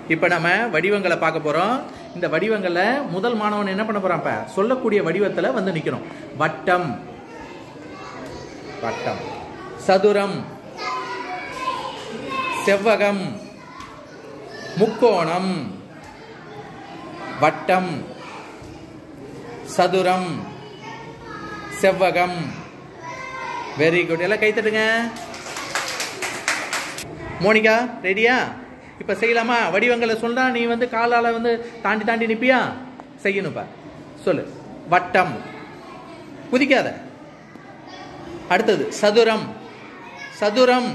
இப்போ நம்ம வடிவங்களை பார்க்க போகிறோம் இந்த வடிவங்களில் முதல் மாணவன் என்ன பண்ண போகிறான் இப்போ சொல்லக்கூடிய வடிவத்தில் வந்து நிற்கணும் வட்டம் வட்டம் சதுரம் செவ்வகம் முக்கோணம் வட்டம் சதுரம் செவ்வகம் வெரி குட் எல்லாம் கை தட்டுங்க மோனிகா ரெடியா இப்போ செய்யலாமா வடிவங்களை சொன்னா நீ வந்து காலால் வந்து தாண்டி தாண்டி நிற்பியா செய்யணும்ப்பா சொல்லு வட்டம் குதிக்காத அடுத்தது சதுரம் சதுரம்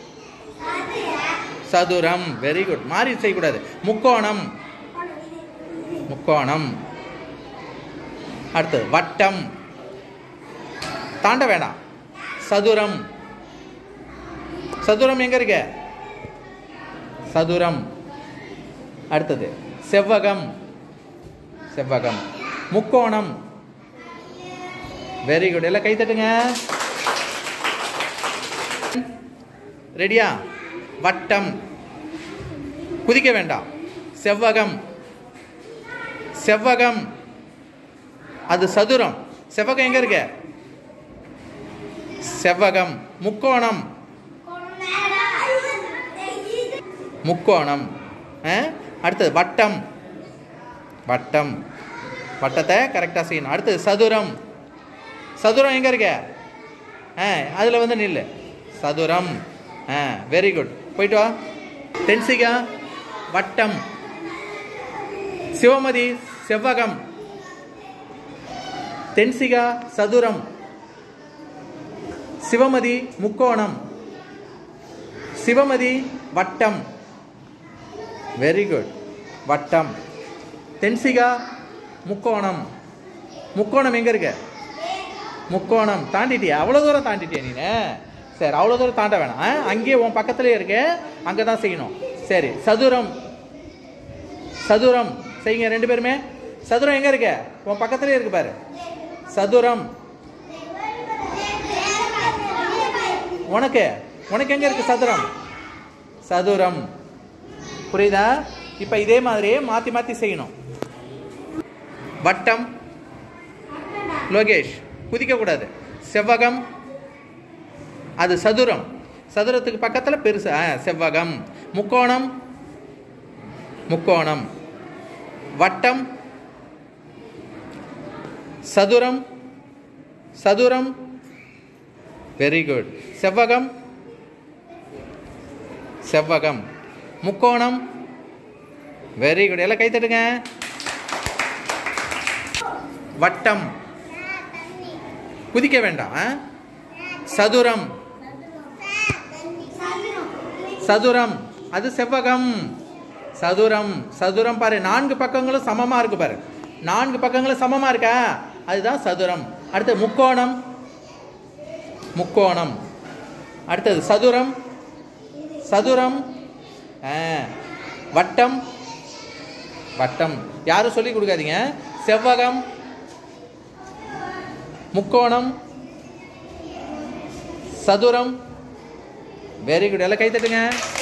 சதுரம் வெரி குட் மாறி செய்யக்கூடாது முக்கோணம் முக்கோணம் அடுத்தது வட்டம் தாண்ட வேணாம் சதுரம் சதுரம் எங்க இருக்க சதுரம் அடுத்தது செவ்வகம் செவ்வகம் முக்கோணம் வெரி குட் எல்லாம் கை தட்டுங்க ரெடியா வட்டம் குதிக்க வேண்டாம் செவ்வகம் செவ்வகம் அது சதுரம் செவ்வகம் எங்க இருக்க செவ்வகம் முக்கோணம் முக்கோணம் ஆ? அடுத்தது வட்டம் வட்டம் வட்டத்தை கரெக்டாக செய்யணும் அடுத்தது சதுரம் சதுரம் எங்கே இருக்க ஆ அதில் வந்து நில்லு சதுரம் ஆ வெரி குட் போயிட்டு வா தென்சிகா வட்டம் சிவமதி செவ்வகம் தென்சிகா சதுரம் சிவமதி முக்கோணம் சிவமதி வட்டம் வெரி குட் வட்டம் தென்சிகா முக்கோணம் முக்கோணம் எங்கே இருக்க முக்கோணம் தாண்டிட்டியா அவ்வளோ தூரம் தாண்டிட்டியா நீ சரி அவ்வளோ தூரம் தாண்ட வேணாம் ஆ? அங்கேயே உன் பக்கத்துலேயே இருக்கு அங்கே தான் செய்யணும் சரி சதுரம் சதுரம் செய்யுங்க ரெண்டு பேருமே சதுரம் எங்கே இருக்க உன் பக்கத்துலேயே இருக்கு பாரு சதுரம் உனக்கு உனக்கு எங்கே இருக்கு சதுரம் சதுரம் புரியுதா இப்போ இதே மாதிரியே மாற்றி மாற்றி செய்யணும் வட்டம் லோகேஷ் குதிக்கக்கூடாது செவ்வகம் அது சதுரம் சதுரத்துக்கு பக்கத்தில் பெருசு ஆ செவ்வகம் முக்கோணம் முக்கோணம் வட்டம் சதுரம் சதுரம் வெரி குட் செவ்வகம் செவ்வகம் முக்கோணம் வெரி குட் எல்லாம் கை தட்டுங்க வட்டம் குதிக்க வேண்டாம் ஆ? சதுரம் சதுரம் அது செவ்வகம் சதுரம் சதுரம் பாரு நான்கு பக்கங்களும் சமமா இருக்கு பாரு நான்கு பக்கங்களும் சமமா இருக்கா அதுதான் சதுரம் அடுத்து முக்கோணம் முக்கோணம் அடுத்தது சதுரம் சதுரம் ஆ, வட்டம் வட்டம் யாரும் சொல்லி கொடுக்காதீங்க செவ்வகம் முக்கோணம் சதுரம் வெரி குட் எல்லாம் கை தட்டுங்க